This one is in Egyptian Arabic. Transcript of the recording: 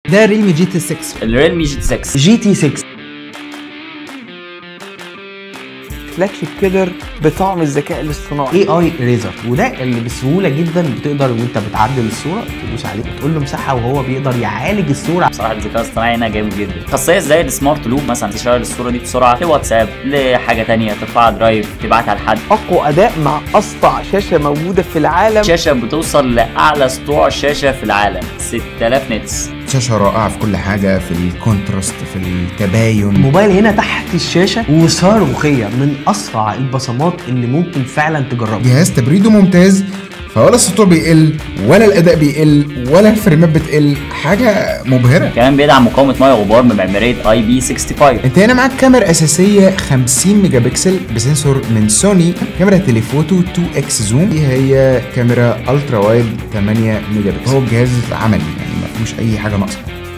ده ريلمي جي تي 6 الريلمي جي 6 جي تي 6 فلاج شيب كده بطعم الذكاء الاصطناعي اي اي ريزر وده اللي بسهوله جدا بتقدر وانت بتعدل الصوره تدوس عليه وتقول له مساحه وهو بيقدر يعالج الصوره بصراحه الذكاء الاصطناعي هنا جامد جدا خاصيه زي السمارت لوب مثلا تشغل الصوره دي بسرعه لواتساب لحاجه تانية ترفعها درايف تبعتها لحد اقوى اداء مع اسطع شاشه موجوده في العالم شاشه بتوصل لاعلى سطوع شاشه في العالم 6000 نتس شاشة رائعة في كل حاجة في الكونتراست في التباين الموبايل هنا تحت الشاشه وصاروخيه من اسرع البصمات اللي ممكن فعلا تجربها جهاز تبريده ممتاز فولا السطوع بيقل ولا الأداء بيقل ولا الفريمات بتقل حاجة مبهرة كمان بيدعم مقاومه ميه وغبار بمعماريه اي بي 65 انت هنا معاك كاميرا اساسيه 50 ميجا بكسل بسنسور من سوني كاميرا تليفوتو 2 اكس زوم دي هي كاميرا الترا وايد 8 ميجا بكسل هو الجهاز عملي يعني ما فيهوش اي حاجه ناقصه